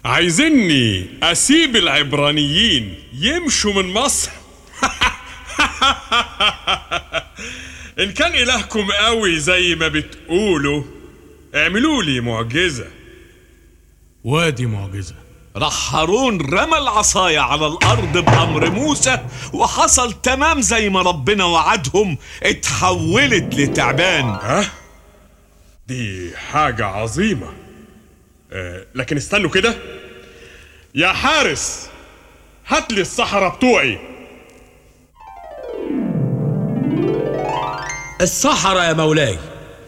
عايزيني اسيب العبرانيين يمشوا من مصر ان كان الهكم قوي زي ما بتقولوا اعملوا لي معجزه وادي معجزة راح هارون رمى العصاية على الأرض بأمر موسى وحصل تمام زي ما ربنا وعدهم اتحولت لتعبان ها دي حاجه عظيمه آه لكن استنوا كده يا حارس هات لي الصحراء بتوعي الصحراء يا مولاي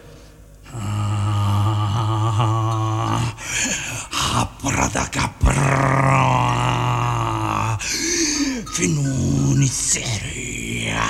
حبردك فنون السحرية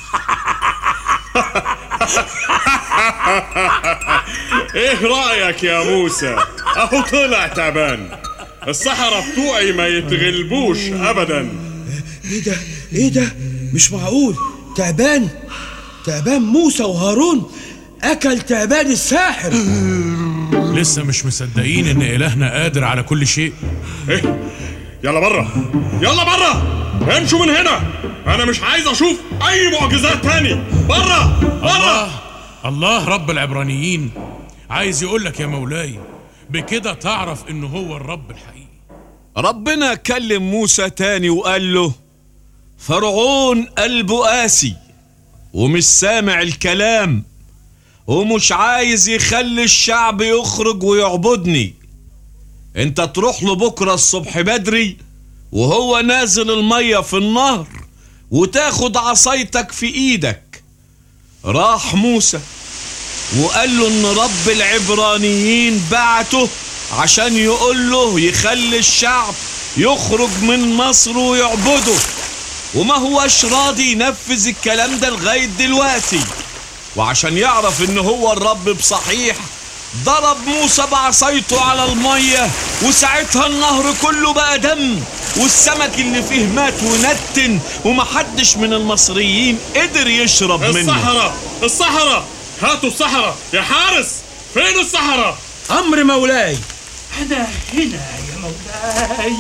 ايه رايك يا موسى اهو طلع تعبان الصحراء بتوعي ما يتغلبوش ابدا ايه ده ايه ده مش معقول تعبان تعبان موسى وهارون اكل تعبان الساحر لسه مش مصدقين ان الهنا قادر على كل شيء ايه يلا بره يلا بره امشوا من هنا انا مش عايز اشوف اي معجزات تاني بره بره الله الله رب العبرانيين عايز يقول لك يا مولاي بكده تعرف انه هو الرب الحقيقي ربنا كلم موسى تاني وقال له فرعون قلبه قاسي ومش سامع الكلام ومش عايز يخلي الشعب يخرج ويعبدني انت تروح له بكرة الصبح بدري وهو نازل المية في النهر وتاخد عصايتك في ايدك راح موسى وقال له ان رب العبرانيين بعته عشان يقول له يخلي الشعب يخرج من مصر ويعبده وما هوش راضي ينفذ الكلام ده لغاية دلوقتي وعشان يعرف ان هو الرب بصحيح ضرب موسى بعصايته على المية وساعتها النهر كله بقى دم والسمك اللي فيه مات ونتن ومحدش من المصريين قدر يشرب منه الصحراء الصحراء هاتوا الصحراء يا حارس فين الصحراء امر مولاي أنا هنا يا مولاي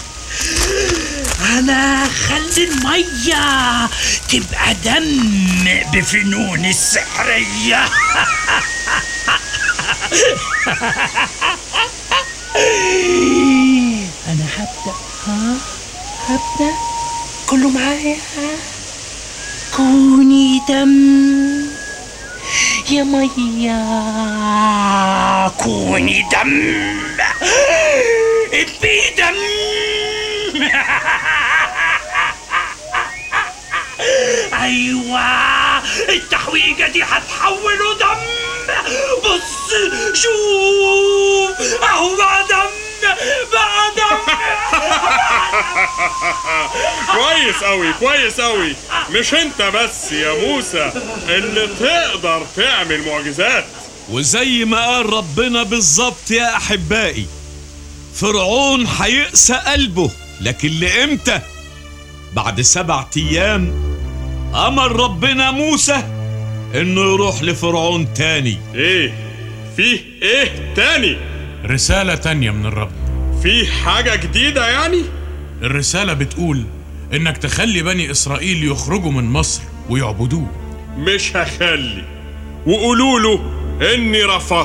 أنا خلي المية تبقى دم بفنون السحرية أنا هبدأ ها هبدأ كله معايا ها؟ كوني دم يا مية كوني دم ابي دم ايوه التحويجة دي هتحوله دم بص شوف اهو بقى دم بقى دم كويس قوي كويس قوي مش انت بس يا موسى اللي تقدر تعمل معجزات وزي ما قال ربنا بالظبط يا احبائي فرعون هيقسى قلبه لكن لامتى بعد سبعة ايام امر ربنا موسى انه يروح لفرعون تاني ايه فيه ايه تاني رسالة تانية من الرب فيه حاجة جديدة يعني الرسالة بتقول انك تخلي بني اسرائيل يخرجوا من مصر ويعبدوه مش هخلي وقولوا له اني رفضت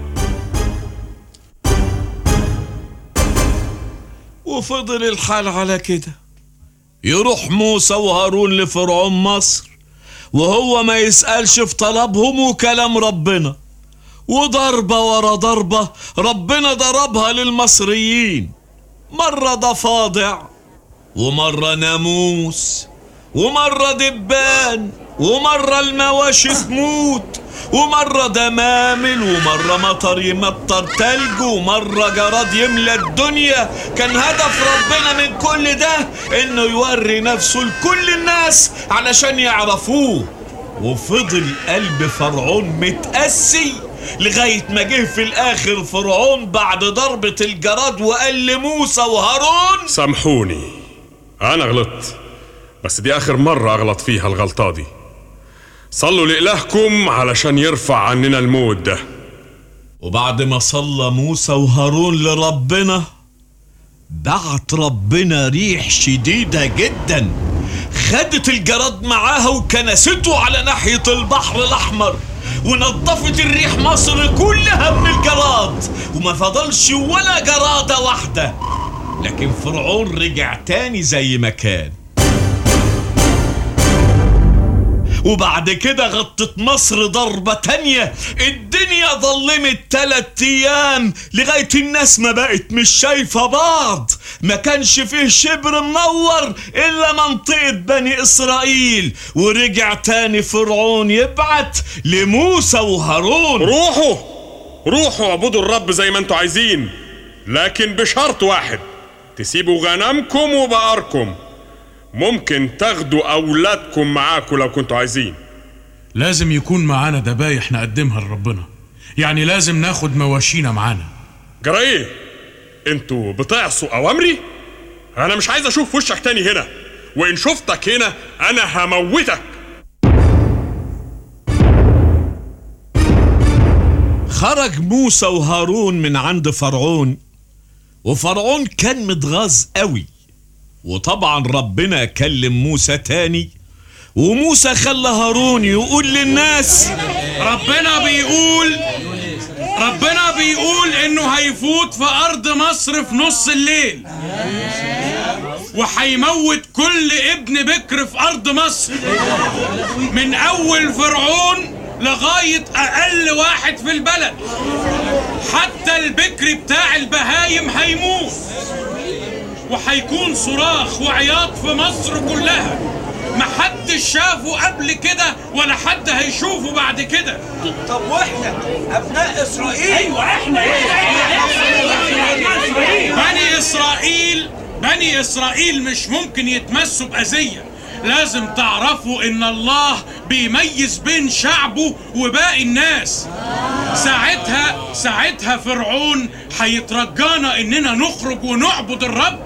وفضل الحال على كده يروح موسى وهارون لفرعون مصر وهو ما يسألش في طلبهم وكلام ربنا وضربة ورا ضربة ربنا ضربها للمصريين مرة ضفادع ومرة ناموس ومرة دبان ومرة المواشي تموت ومرة دمامل ومرة مطر يمطر تلج ومرة جراد يملى الدنيا كان هدف ربنا من كل ده انه يوري نفسه لكل الناس علشان يعرفوه وفضل قلب فرعون متقسي لغاية ما جه في الآخر فرعون بعد ضربة الجراد وقال لموسى وهارون سامحوني انا غلطت بس دي اخر مرة اغلط فيها الغلطة دي صلوا لإلهكم علشان يرفع عننا الموت ده وبعد ما صلى موسى وهارون لربنا بعت ربنا ريح شديدة جدا خدت الجراد معاها وكنسته على ناحية البحر الأحمر ونظفت الريح مصر كلها من الجراد وما فضلش ولا جرادة واحدة لكن فرعون رجع تاني زي ما كان وبعد كده غطت مصر ضربة تانية الدنيا ظلمت تلات ايام لغاية الناس ما بقت مش شايفة بعض ما كانش فيه شبر منور الا منطقة بني اسرائيل ورجع تاني فرعون يبعت لموسى وهارون روحوا روحوا اعبدوا الرب زي ما انتوا عايزين لكن بشرط واحد تسيبوا غنمكم وبقركم ممكن تاخدوا اولادكم معاكم لو كنتوا عايزين لازم يكون معانا ذبايح نقدمها لربنا يعني لازم ناخد مواشينا معانا جرى ايه انتوا بتعصوا اوامري انا مش عايز اشوف وشك تاني هنا وان شفتك هنا انا هموتك خرج موسى وهارون من عند فرعون وفرعون كان متغاظ قوي وطبعا ربنا كلم موسى تاني وموسى خلى هارون يقول للناس ربنا بيقول ربنا بيقول انه هيفوت في ارض مصر في نص الليل وهيموت كل ابن بكر في ارض مصر من اول فرعون لغاية اقل واحد في البلد حتى البكر بتاع البهايم هيموت وهيكون صراخ وعياط في مصر كلها محدش شافه قبل كده ولا حد هيشوفه بعد كده طب واحنا ابناء اسرائيل ايوه احنا بني اسرائيل بني اسرائيل مش ممكن يتمسوا باذيه لازم تعرفوا ان الله بيميز بين شعبه وباقي الناس ساعتها ساعتها فرعون هيترجانا اننا نخرج ونعبد الرب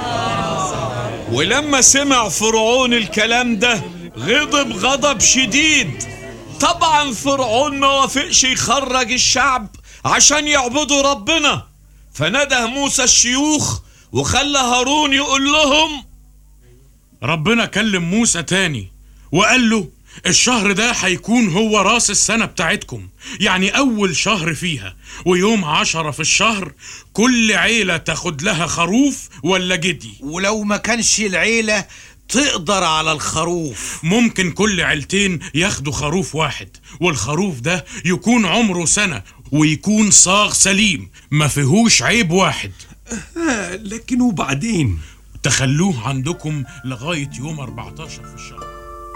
ولما سمع فرعون الكلام ده غضب غضب شديد طبعا فرعون ما وافقش يخرج الشعب عشان يعبدوا ربنا فنده موسى الشيوخ وخلى هارون يقول لهم ربنا كلم موسى تاني وقال له الشهر ده هيكون هو راس السنة بتاعتكم يعني أول شهر فيها ويوم عشرة في الشهر كل عيلة تاخد لها خروف ولا جدي ولو ما كانش العيلة تقدر على الخروف ممكن كل عيلتين ياخدوا خروف واحد والخروف ده يكون عمره سنة ويكون صاغ سليم ما فيهوش عيب واحد لكن وبعدين تخلوه عندكم لغاية يوم 14 في الشهر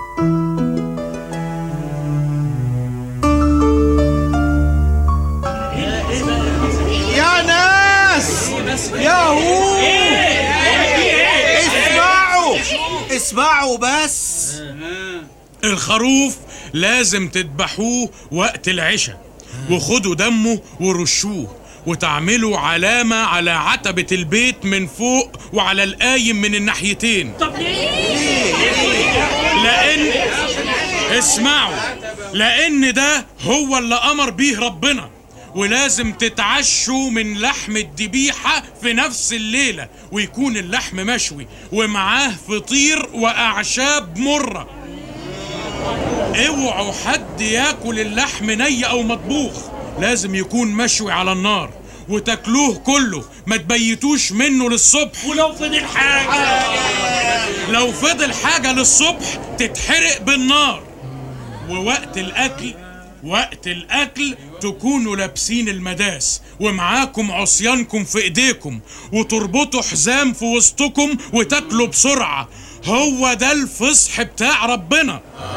يا ناس يا هو اسمعوا اسمعوا بس الخروف لازم تذبحوه وقت العشاء وخدوا دمه ورشوه وتعملوا علامة على عتبة البيت من فوق وعلى القايم من الناحيتين طب ليه؟ لأن اسمعوا لأن ده هو اللي أمر بيه ربنا ولازم تتعشوا من لحم الذبيحة في نفس الليلة ويكون اللحم مشوي ومعاه فطير وأعشاب مرة اوعوا حد ياكل اللحم ني أو مطبوخ لازم يكون مشوي على النار وتاكلوه كله ما تبيتوش منه للصبح ولو فضل حاجة لو فضل حاجة للصبح تتحرق بالنار ووقت الأكل وقت الأكل تكونوا لابسين المداس ومعاكم عصيانكم في إيديكم وتربطوا حزام في وسطكم وتاكلوا بسرعة هو ده الفصح بتاع ربنا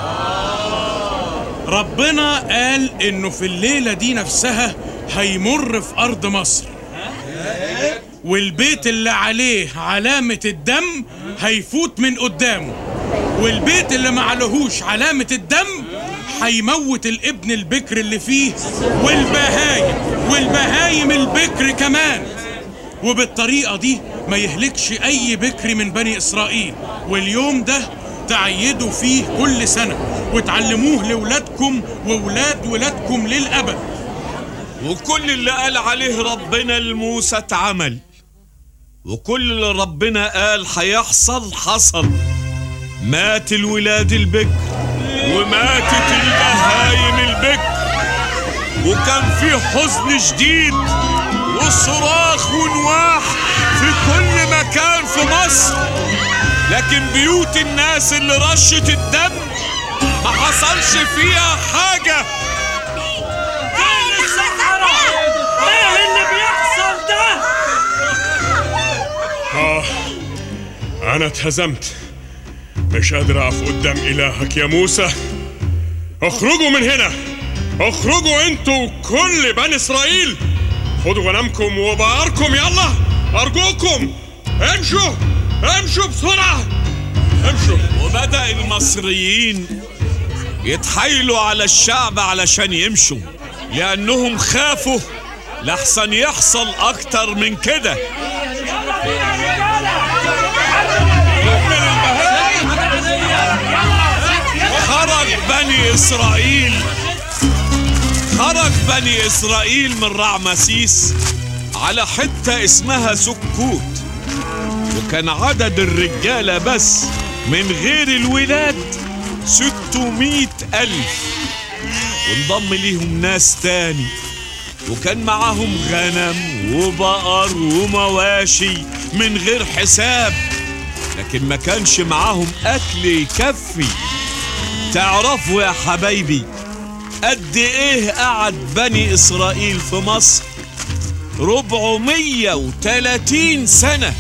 ربنا قال إنه في الليلة دي نفسها هيمر في أرض مصر والبيت اللي عليه علامة الدم هيفوت من قدامه والبيت اللي معلهوش علامة الدم هيموت الابن البكر اللي فيه والبهايم والبهايم البكر كمان وبالطريقة دي ما يهلكش أي بكر من بني إسرائيل واليوم ده تعيدوا فيه كل سنة وتعلموه لولادكم وولاد ولادكم للأبد وكل اللي قال عليه ربنا لموسى اتعمل وكل اللي ربنا قال هيحصل حصل مات الولاد البكر وماتت البهايم البكر وكان في حزن شديد وصراخ ونواح في كل مكان في مصر لكن بيوت الناس اللي رشت الدم ما حصلش فيها حاجة ايه اللي بيحصل ده آه أنا اتهزمت مش قادر أقف قدام إلهك يا موسى اخرجوا من هنا اخرجوا انتوا كل بني إسرائيل خدوا غنمكم وبقركم يلا أرجوكم امشوا امشوا بسرعة امشوا وبدأ المصريين يتحايلوا على الشعب علشان يمشوا لأنهم خافوا لحسن يحصل أكتر من كده خرج بني إسرائيل خرج بني إسرائيل من رعمسيس على حتة اسمها سكوت وكان عدد الرجالة بس من غير الولاد ستمائة ألف وانضم ليهم ناس تاني وكان معاهم غنم وبقر ومواشي من غير حساب لكن ما كانش معاهم أكل يكفي تعرفوا يا حبايبي قد ايه قعد بني إسرائيل في مصر 430 سنة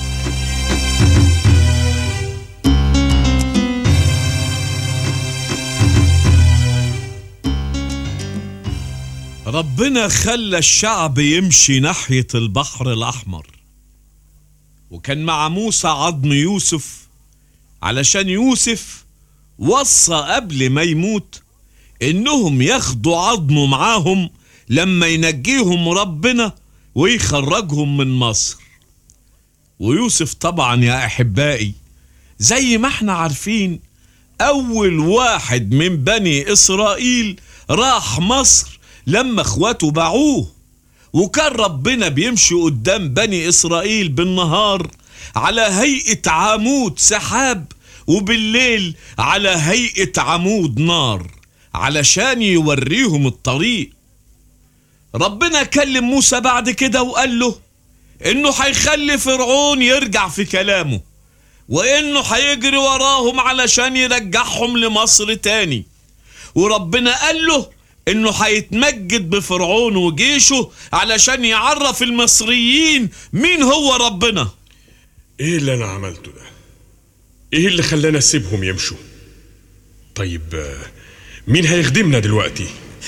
ربنا خلى الشعب يمشي ناحية البحر الأحمر وكان مع موسى عظم يوسف علشان يوسف وصى قبل ما يموت إنهم ياخدوا عظمه معاهم لما ينجيهم ربنا ويخرجهم من مصر ويوسف طبعا يا أحبائي زي ما احنا عارفين أول واحد من بني إسرائيل راح مصر لما اخواته باعوه وكان ربنا بيمشي قدام بني إسرائيل بالنهار على هيئة عمود سحاب وبالليل على هيئة عمود نار علشان يوريهم الطريق ربنا كلم موسى بعد كده وقال له انه هيخلي فرعون يرجع في كلامه وانه هيجري وراهم علشان يرجعهم لمصر تاني وربنا قال له انه هيتمجد بفرعون وجيشه علشان يعرف المصريين مين هو ربنا ايه اللي انا عملته ده ايه اللي خلانا نسيبهم يمشوا طيب آه، مين هيخدمنا دلوقتي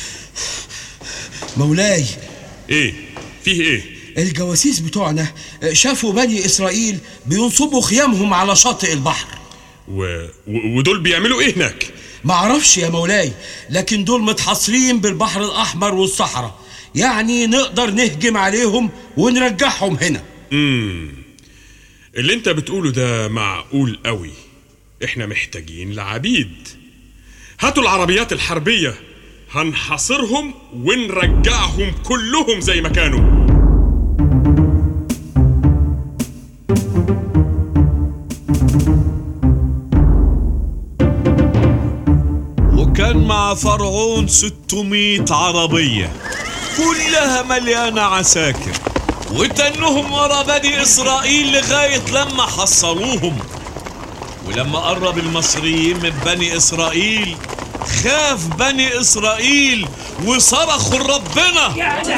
مولاي ايه فيه ايه الجواسيس بتوعنا شافوا بني إسرائيل بينصبوا خيامهم على شاطئ البحر و... و... ودول بيعملوا ايه هناك معرفش يا مولاي لكن دول متحصرين بالبحر الأحمر والصحراء يعني نقدر نهجم عليهم ونرجعهم هنا اللي انت بتقوله ده معقول قوي احنا محتاجين لعبيد هاتوا العربيات الحربية هنحاصرهم ونرجعهم كلهم زي ما كانوا وكان مع فرعون 600 عربية كلها مليانة عساكر وتنهم ورا بني إسرائيل لغاية لما حصلوهم ولما قرب المصريين من بني إسرائيل خاف بني إسرائيل وصرخوا لربنا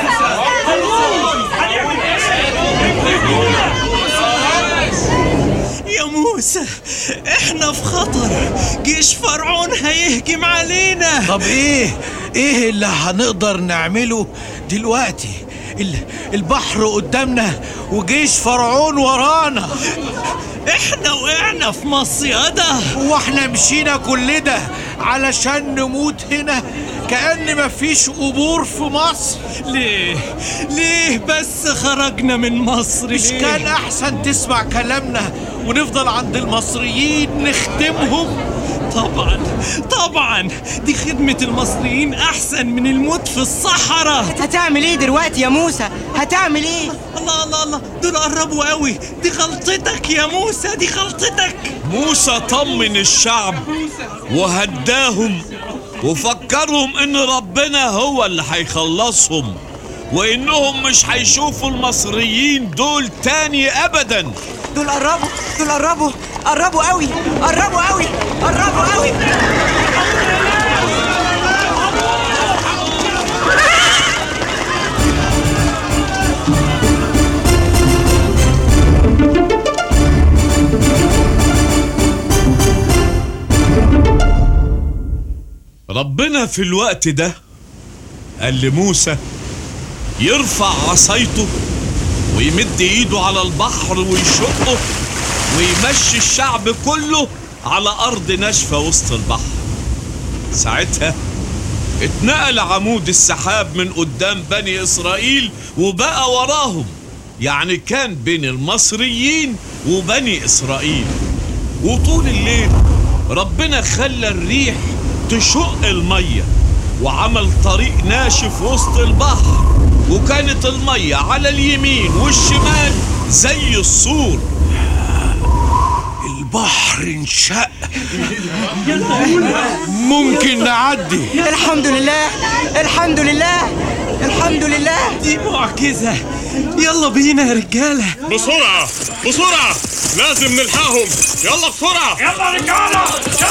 يا موسى احنا في خطر جيش فرعون هيهجم علينا طب ايه ايه اللي هنقدر نعمله دلوقتي ال- البحر قدامنا وجيش فرعون ورانا احنا وقعنا في مصيدة واحنا مشينا كل ده علشان نموت هنا كأن مفيش قبور في مصر ليه ليه بس خرجنا من مصر مش ليه؟ كان احسن تسمع كلامنا ونفضل عند المصريين نخدمهم طبعا طبعا دي خدمة المصريين أحسن من الموت في الصحراء هتعمل ايه دلوقتي يا موسى هتعمل ايه الله الله الله دول قربوا قوي دي غلطتك يا موسى دي غلطتك موسى طمن الشعب وهداهم وفكرهم ان ربنا هو اللي هيخلصهم وانهم مش هيشوفوا المصريين دول تاني ابدا دول قربوا دول قربوا قربوا قوي قربوا قوي قربوا قوي ربنا في الوقت ده قال لموسى يرفع عصايته ويمد ايده على البحر ويشقه ويمشي الشعب كله على ارض ناشفه وسط البحر ساعتها اتنقل عمود السحاب من قدام بني اسرائيل وبقى وراهم يعني كان بين المصريين وبني اسرائيل وطول الليل ربنا خلى الريح تشق الميه وعمل طريق ناشف وسط البحر وكانت الميه على اليمين والشمال زي السور البحر انشق ممكن نعدي الحمد لله الحمد لله الحمد لله دي معجزة يلا بينا يا رجالة بسرعة بسرعة لازم نلحقهم يلا بسرعة يلا رجالة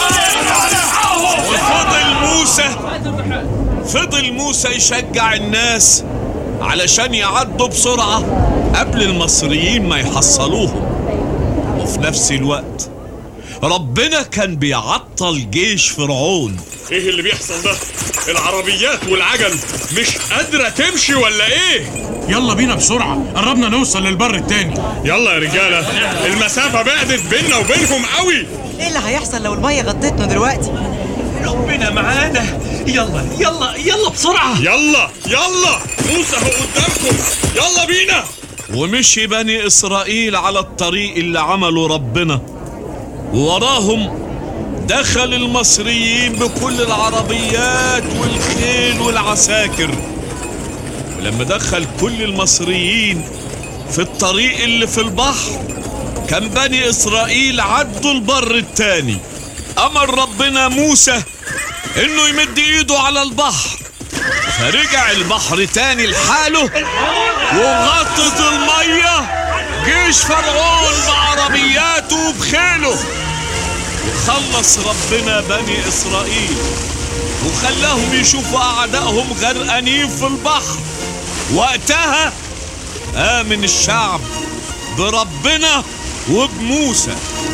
وفضل موسى فضل موسى يشجع الناس علشان يعدوا بسرعة قبل المصريين ما يحصلوهم وفي نفس الوقت ربنا كان بيعطل جيش فرعون ايه اللي بيحصل ده العربيات والعجل مش قادرة تمشي ولا ايه يلا بينا بسرعة قربنا نوصل للبر التاني يلا يا رجالة المسافة بعدت بيننا وبينهم قوي ايه اللي هيحصل لو الميه غطتنا دلوقتي ربنا معانا يلا يلا يلا بسرعة يلا يلا موسى هو قدامكم يلا بينا ومشي بني إسرائيل على الطريق اللي عمله ربنا ووراهم دخل المصريين بكل العربيات والخيل والعساكر ولما دخل كل المصريين في الطريق اللي في البحر كان بني إسرائيل عدوا البر التاني أمر ربنا موسى إنه يمد إيده على البحر فرجع البحر تاني لحاله وغطت المية جيش فرعون بعربياته وبخيله وخلص ربنا بني إسرائيل وخلاهم يشوفوا أعدائهم غرقانين في البحر وقتها آمن الشعب بربنا وبموسى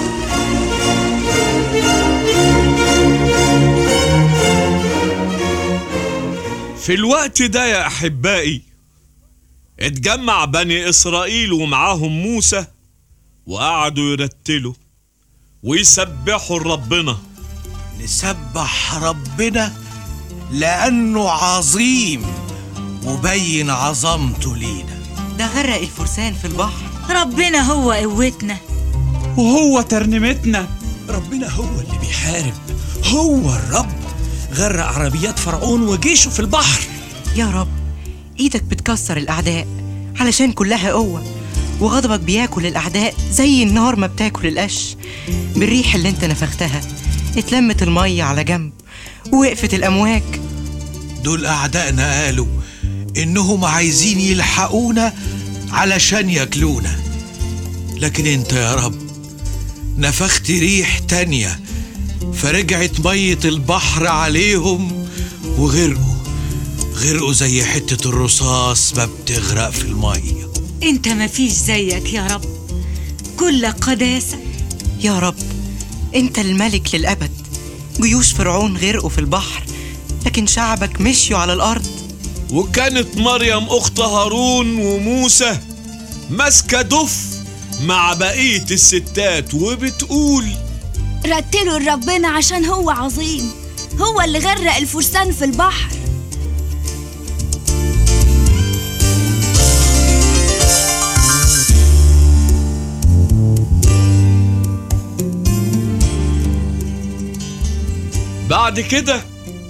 في الوقت ده يا أحبائي اتجمع بني إسرائيل ومعاهم موسى وقعدوا يرتلوا ويسبحوا ربنا نسبح ربنا لأنه عظيم وبين عظمته لينا ده غرق الفرسان في البحر ربنا هو قوتنا وهو ترنيمتنا ربنا هو اللي بيحارب هو الرب غرق عربيات فرعون وجيشه في البحر يا رب ايدك بتكسر الاعداء علشان كلها قوه وغضبك بياكل الاعداء زي النار ما بتاكل القش بالريح اللي انت نفختها اتلمت الميه على جنب ووقفت الامواج دول أعدائنا قالوا إنهم عايزين يلحقونا علشان ياكلونا لكن انت يا رب نفخت ريح تانية فرجعت مية البحر عليهم وغرقوا غرقوا زي حتة الرصاص ما بتغرق في المية انت مفيش زيك يا رب كلك قداسة يا رب انت الملك للابد جيوش فرعون غرقوا في البحر لكن شعبك مشيوا على الارض وكانت مريم أخت هارون وموسى ماسكة دف مع بقية الستات وبتقول رتلوا لربنا عشان هو عظيم هو اللي غرق الفرسان في البحر بعد كده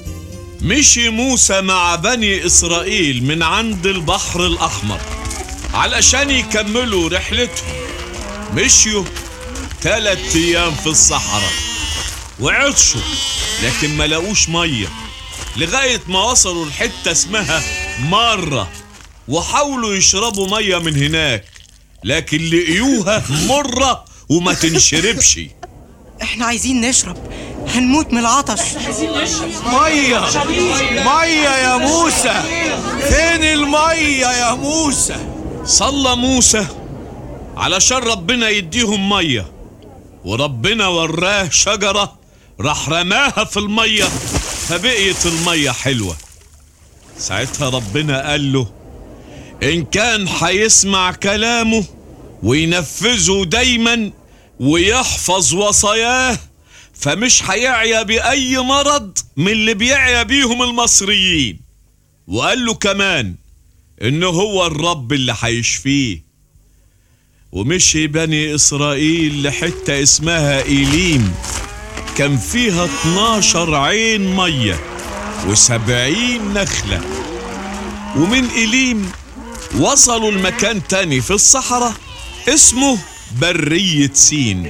مشي موسى مع بني إسرائيل من عند البحر الأحمر علشان يكملوا رحلتهم مشيوا تلات ايام في الصحراء وعطشوا لكن ما لقوش ميه لغايه ما وصلوا لحته اسمها مره وحاولوا يشربوا ميه من هناك لكن لقيوها مره وما تنشربش احنا عايزين نشرب هنموت من العطش ميه ميه يا موسى فين الميه يا موسى صلى موسى علشان ربنا يديهم ميه وربنا وراه شجرة راح رماها في المية فبقيت المية حلوة ساعتها ربنا قال له إن كان هيسمع كلامه وينفذه دايما ويحفظ وصاياه فمش هيعيا بأي مرض من اللي بيعيا بيهم المصريين وقال له كمان إنه هو الرب اللي هيشفيه ومشي بني إسرائيل لحتة اسمها إيليم كان فيها 12 عين مية وسبعين نخلة ومن إيليم وصلوا لمكان تاني في الصحراء اسمه برية سين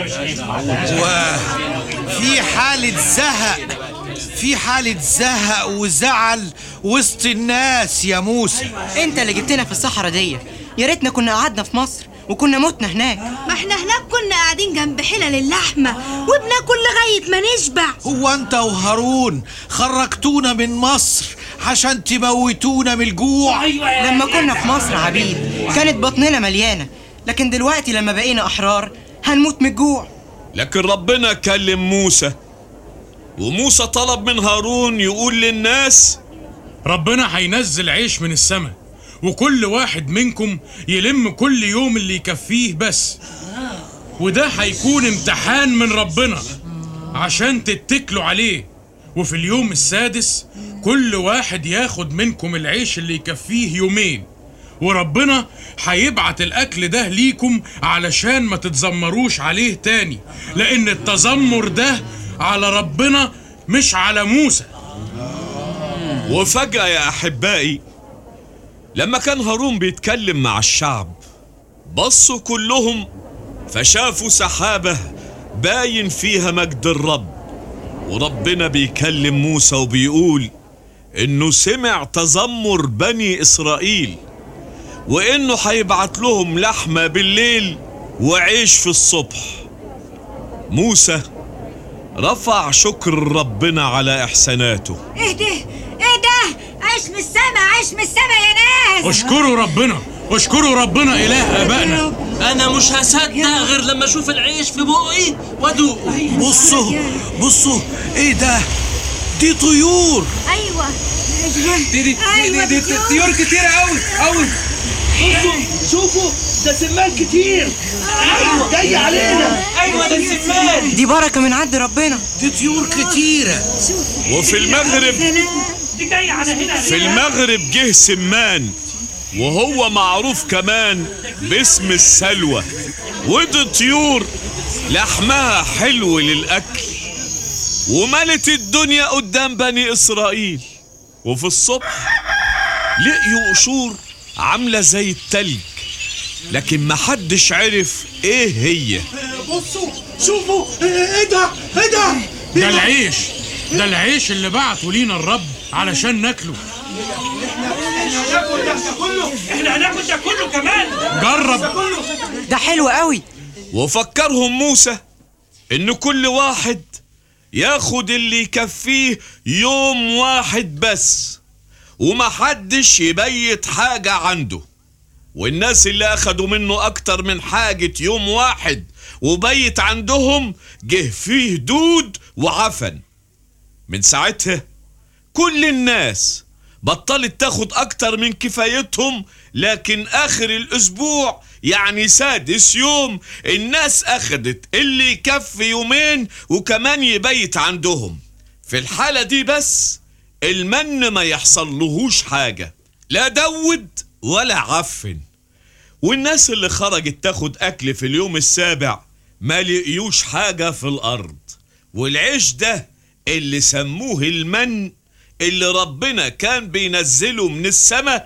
وفي حالة زهق في حالة زهق وزعل وسط الناس يا موسى انت اللي جبتنا في الصحراء دي يا ريتنا كنا قعدنا في مصر وكنا متنا هناك ما احنا هناك كنا قاعدين جنب حلل اللحمة وبناكل لغاية ما نشبع هو انت وهارون خرجتونا من مصر عشان تموتونا من الجوع لما كنا في مصر عبيد كانت بطننا مليانة لكن دلوقتي لما بقينا أحرار هنموت من الجوع لكن ربنا كلم موسى وموسى طلب من هارون يقول للناس ربنا هينزل عيش من السماء وكل واحد منكم يلم كل يوم اللي يكفيه بس وده هيكون امتحان من ربنا عشان تتكلوا عليه وفي اليوم السادس كل واحد ياخد منكم العيش اللي يكفيه يومين وربنا هيبعت الأكل ده ليكم علشان ما تتذمروش عليه تاني لأن التذمر ده على ربنا مش على موسى وفجأة يا أحبائي لما كان هارون بيتكلم مع الشعب بصوا كلهم فشافوا سحابة باين فيها مجد الرب وربنا بيكلم موسى وبيقول إنه سمع تذمر بني إسرائيل وإنه هيبعت لهم لحمة بالليل وعيش في الصبح موسى رفع شكر ربنا على إحساناته ايه ده ايه ده عيش من السما عيش من السما يا ناس اشكروا ربنا اشكروا ربنا إله آبائنا انا مش هصدق غير لما اشوف العيش في بقي وادوقه بصوا بصوا ايه ده دي طيور ايوه دي دي أيوة دي, دي, دي طيور كتيرة قوي قوي شوفوا شوفوا ده سمان كتير ايوه جاي علينا ايوه ده السمان دي بركة من عند ربنا دي طيور كتيرة وفي المغرب دي جاي على هنا في المغرب جه سمان وهو معروف كمان باسم السلوى ودي طيور لحمها حلو للأكل وملت الدنيا قدام بني إسرائيل وفي الصبح لقيوا قشور عاملة زي التلج لكن محدش عرف ايه هي بصوا شوفوا ايه ده ايه ده ده العيش ده العيش اللي بعته لينا الرب علشان ناكله هناكل ده كله احنا هناكل ده كله كمان جرب ده حلو قوي وفكرهم موسى ان كل واحد ياخد اللي يكفيه يوم واحد بس ومحدش يبيت حاجة عنده والناس اللي اخدوا منه اكتر من حاجة يوم واحد وبيت عندهم جه فيه دود وعفن من ساعتها كل الناس بطلت تاخد اكتر من كفايتهم لكن اخر الاسبوع يعني سادس يوم الناس اخدت اللي يكفي يومين وكمان يبيت عندهم في الحالة دي بس المن ما يحصل لهوش حاجة لا دود ولا عفن والناس اللي خرجت تاخد اكل في اليوم السابع ما لقيوش حاجة في الارض والعيش ده اللي سموه المن اللي ربنا كان بينزله من السماء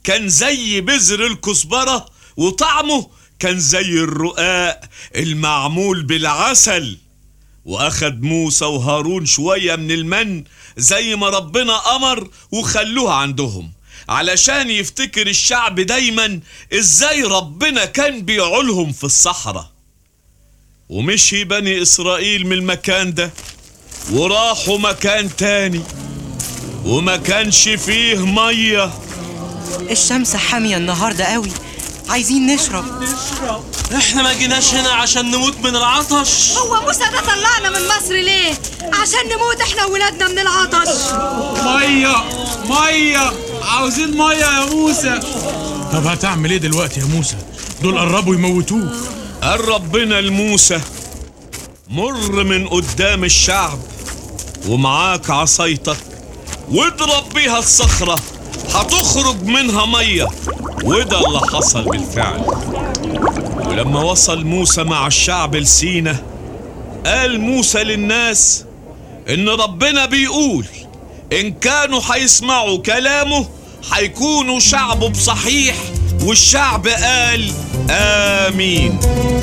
كان زي بذر الكزبرة وطعمه كان زي الرقاق المعمول بالعسل واخد موسى وهارون شوية من المن زي ما ربنا امر وخلوها عندهم علشان يفتكر الشعب دايما ازاي ربنا كان بيعولهم في الصحراء ومشي بني اسرائيل من المكان ده وراحوا مكان تاني وما كانش فيه ميه الشمس حامية النهاردة قوي عايزين نشرب احنا ما جيناش هنا عشان نموت من العطش هو موسى ده طلعنا من مصر ليه؟ عشان نموت احنا وولادنا من العطش ميه ميه عاوزين ميه يا موسى طب هتعمل ايه دلوقتي يا موسى دول قربوا يموتوك قال ربنا لموسى مر من قدام الشعب ومعاك عصايتك واضرب بيها الصخرة هتخرج منها مية وده اللي حصل بالفعل ولما وصل موسى مع الشعب لسينا قال موسى للناس ان ربنا بيقول ان كانوا هيسمعوا كلامه هيكونوا شعبه بصحيح والشعب قال امين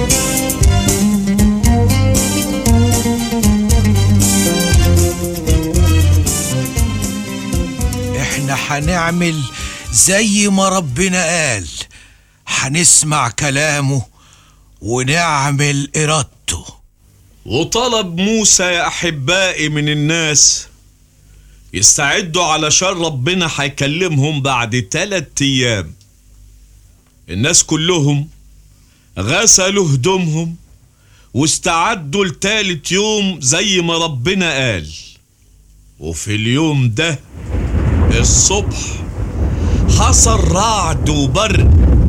احنا هنعمل زي ما ربنا قال هنسمع كلامه ونعمل إرادته وطلب موسى يا أحبائي من الناس يستعدوا علشان ربنا هيكلمهم بعد تلات أيام الناس كلهم غسلوا هدومهم واستعدوا لتالت يوم زي ما ربنا قال وفي اليوم ده الصبح حصل رعد وبرق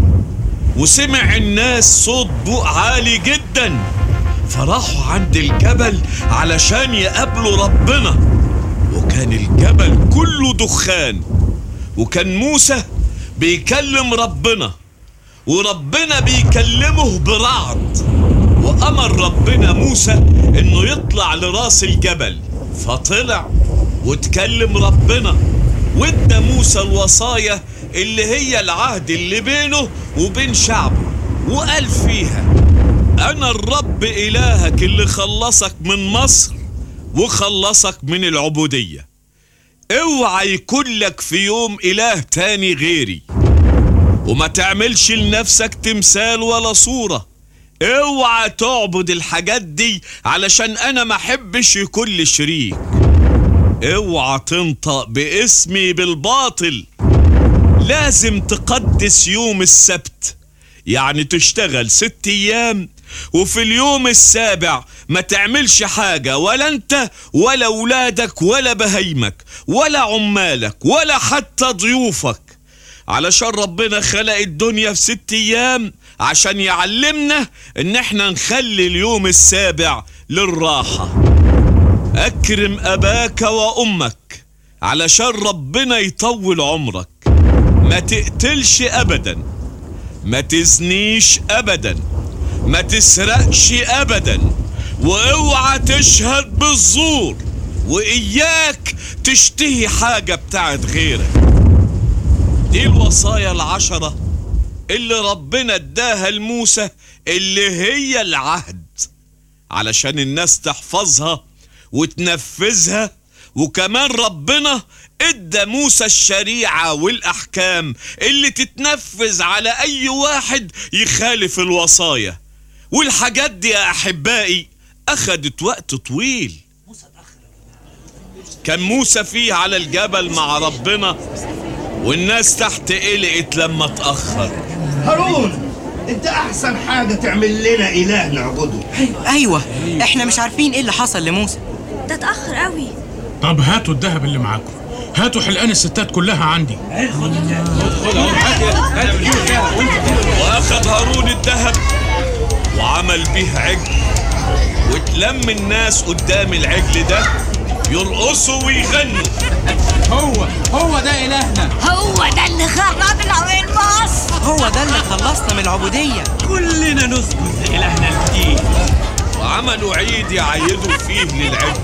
وسمع الناس صوت بوق عالي جدا فراحوا عند الجبل علشان يقابلوا ربنا وكان الجبل كله دخان وكان موسى بيكلم ربنا وربنا بيكلمه برعد وأمر ربنا موسى إنه يطلع لراس الجبل فطلع وتكلم ربنا وادى موسى الوصايا اللي هي العهد اللي بينه وبين شعبه وقال فيها أنا الرب إلهك اللي خلصك من مصر وخلصك من العبودية اوعى يكون لك في يوم إله تاني غيري وما تعملش لنفسك تمثال ولا صورة اوعى تعبد الحاجات دي علشان انا ما احبش يكون لي شريك اوعى تنطق باسمي بالباطل لازم تقدس يوم السبت يعني تشتغل ست ايام وفي اليوم السابع ما تعملش حاجة ولا انت ولا ولادك ولا بهيمك ولا عمالك ولا حتى ضيوفك علشان ربنا خلق الدنيا في ست ايام عشان يعلمنا ان احنا نخلي اليوم السابع للراحة اكرم اباك وامك علشان ربنا يطول عمرك ما تقتلش ابدا ما تزنيش ابدا ما تسرقش ابدا واوعى تشهد بالزور واياك تشتهي حاجة بتاعت غيرك دي الوصايا العشرة اللي ربنا اداها لموسى اللي هي العهد علشان الناس تحفظها وتنفذها وكمان ربنا ادى موسى الشريعة والاحكام اللي تتنفذ على اي واحد يخالف الوصايا والحاجات دي يا احبائي اخدت وقت طويل كان موسى فيه على الجبل مع ربنا والناس تحت قلقت لما اتأخر هارون انت احسن حاجة تعمل لنا اله نعبده ايوه احنا مش عارفين ايه اللي حصل لموسى ده اتأخر قوي طب هاتوا الذهب اللي معاكم هاتوا حلقان الستات كلها عندي واخد هارون الذهب وعمل بيه عجل واتلم الناس قدام العجل ده يرقصوا ويغنوا هو هو ده إلهنا هو ده اللي خرجنا من مصر هو ده اللي خلصنا من العبودية كلنا نسجد لإلهنا الجديد وعملوا عيد يعيدوا فيه للعجل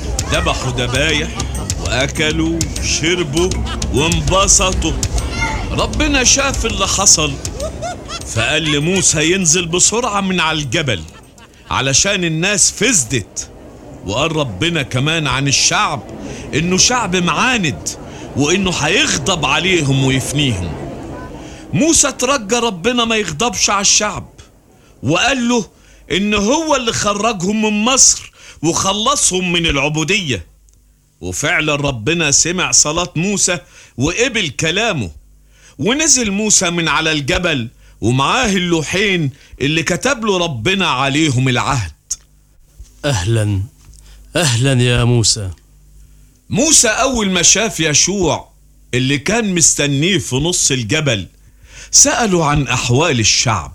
ذبحوا ذبايح واكلوا وشربوا وانبسطوا ربنا شاف اللي حصل فقال لموسى ينزل بسرعة من على الجبل علشان الناس فزدت وقال ربنا كمان عن الشعب انه شعب معاند وانه هيغضب عليهم ويفنيهم موسى ترجى ربنا ما يغضبش على الشعب وقال له ان هو اللي خرجهم من مصر وخلصهم من العبودية وفعلا ربنا سمع صلاة موسى وقبل كلامه ونزل موسى من على الجبل ومعاه اللوحين اللي كتب له ربنا عليهم العهد أهلا أهلا يا موسى موسى أول ما شاف يشوع اللي كان مستنيه في نص الجبل سألوا عن أحوال الشعب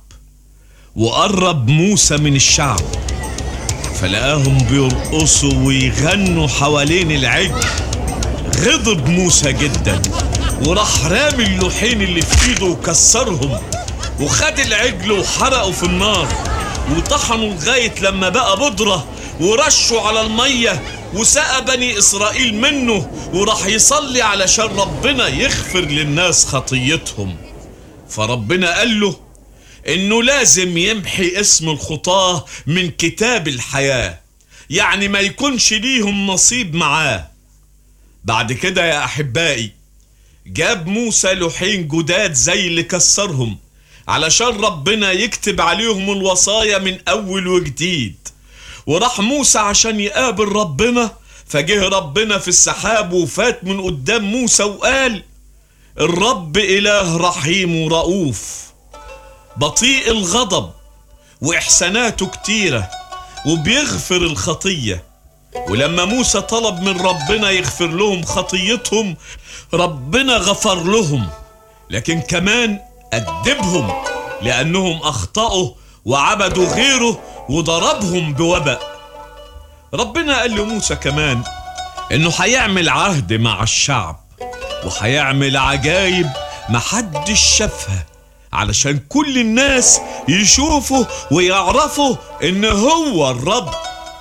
وقرب موسى من الشعب فلقاهم بيرقصوا ويغنوا حوالين العجل غضب موسى جدا وراح رامي اللوحين اللي في ايده وكسرهم وخد العجل وحرقه في النار وطحنوا لغاية لما بقى بودرة ورشوا على المية وسقى بني إسرائيل منه وراح يصلي علشان ربنا يغفر للناس خطيتهم فربنا قال له إنه لازم يمحي اسم الخطاة من كتاب الحياة يعني ما يكونش ليهم نصيب معاه بعد كده يا أحبائي جاب موسى لوحين جداد زي اللي كسرهم علشان ربنا يكتب عليهم الوصايا من أول وجديد وراح موسى عشان يقابل ربنا فجه ربنا في السحاب وفات من قدام موسى وقال الرب إله رحيم ورؤوف بطيء الغضب وإحساناته كتيرة وبيغفر الخطية ولما موسى طلب من ربنا يغفر لهم خطيتهم ربنا غفر لهم لكن كمان أدبهم لأنهم أخطأوا وعبدوا غيره وضربهم بوباء ربنا قال لموسى كمان إنه هيعمل عهد مع الشعب وهيعمل عجايب محدش شافها علشان كل الناس يشوفوا ويعرفوا إن هو الرب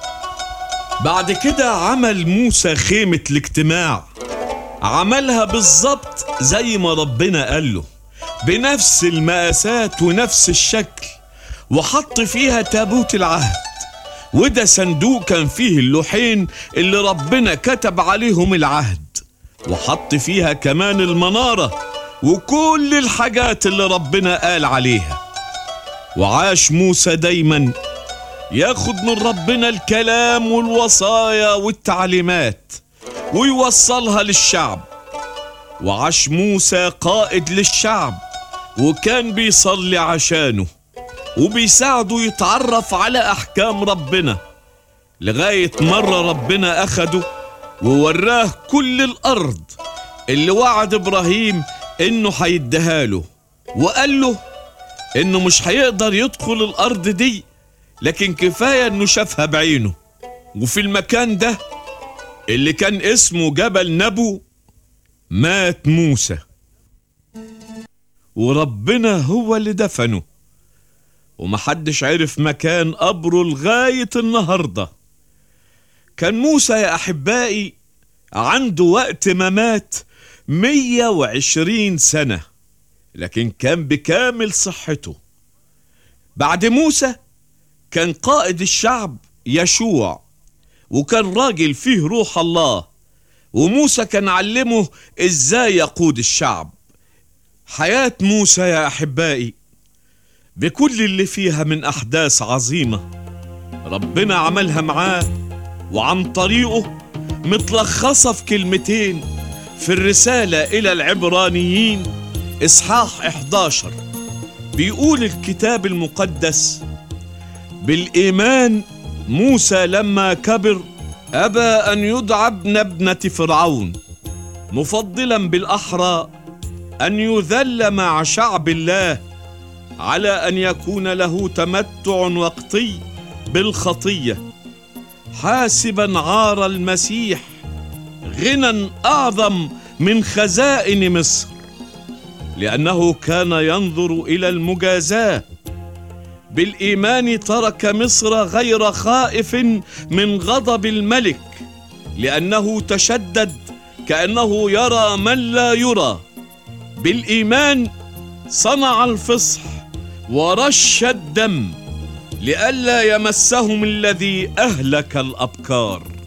بعد كده عمل موسى خيمة الاجتماع عملها بالظبط زي ما ربنا قال له بنفس المقاسات ونفس الشكل وحط فيها تابوت العهد وده صندوق كان فيه اللوحين اللي ربنا كتب عليهم العهد وحط فيها كمان المنارة وكل الحاجات اللي ربنا قال عليها وعاش موسى دايما ياخد من ربنا الكلام والوصايا والتعليمات ويوصلها للشعب وعاش موسى قائد للشعب وكان بيصلي عشانه وبيساعده يتعرف على احكام ربنا لغايه مره ربنا اخده ووراه كل الارض اللي وعد ابراهيم انه هيديها له وقال له انه مش هيقدر يدخل الارض دي لكن كفايه انه شافها بعينه وفي المكان ده اللي كان اسمه جبل نبو مات موسى وربنا هو اللي دفنه ومحدش عرف مكان قبره لغاية النهاردة كان موسى يا أحبائي عنده وقت ما مات مية وعشرين سنة لكن كان بكامل صحته بعد موسى كان قائد الشعب يشوع وكان راجل فيه روح الله وموسى كان علمه ازاي يقود الشعب حياة موسى يا أحبائي بكل اللي فيها من أحداث عظيمة ربنا عملها معاه وعن طريقه متلخصة في كلمتين في الرسالة إلى العبرانيين إصحاح 11 بيقول الكتاب المقدس بالإيمان موسى لما كبر أبى أن يدعى ابن ابنة فرعون مفضلا بالأحرى أن يذل مع شعب الله على أن يكون له تمتع وقتي بالخطية حاسبا عار المسيح غنى أعظم من خزائن مصر لأنه كان ينظر إلى المجازاة بالإيمان ترك مصر غير خائف من غضب الملك لأنه تشدد كأنه يرى من لا يرى بالإيمان صنع الفصح ورش الدم لئلا يمسهم الذي أهلك الأبكار